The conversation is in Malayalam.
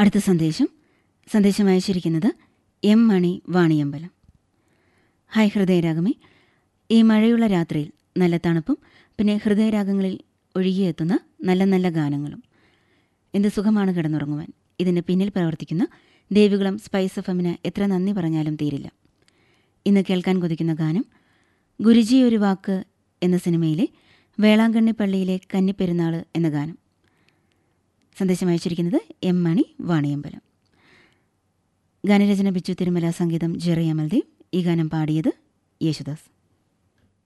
അടുത്ത സന്ദേശം സന്ദേശം അയച്ചിരിക്കുന്നത് എം മണി വാണിയമ്പലം ഹായ് ഹൃദയരാഗമേ ഈ മഴയുള്ള രാത്രിയിൽ നല്ല തണുപ്പും പിന്നെ ഹൃദയരാഗങ്ങളിൽ ഒഴുകിയെത്തുന്ന നല്ല നല്ല ഗാനങ്ങളും എന്ത് സുഖമാണ് കിടന്നുറങ്ങുവാൻ ഇതിന് പിന്നിൽ പ്രവർത്തിക്കുന്ന ദേവികുളം സ്പൈസ് എഫ് എമ്മിന് എത്ര നന്ദി പറഞ്ഞാലും തീരില്ല ഇന്ന് കേൾക്കാൻ കൊതിക്കുന്ന ഗാനം ഗുരുജി ഒരു വാക്ക് എന്ന സിനിമയിലെ വേളാങ്കണ്ണി പള്ളിയിലെ കന്നിപ്പെരുന്നാൾ എന്ന ഗാനം സന്ദേശം അയച്ചിരിക്കുന്നത് എം മണി വാണിയമ്പലം ഗാനരചന ബിച്ചു തിരുമല സംഗീതം ജെറി അമൽദേവ് ഈ ഗാനം പാടിയത് യേശുദാസ്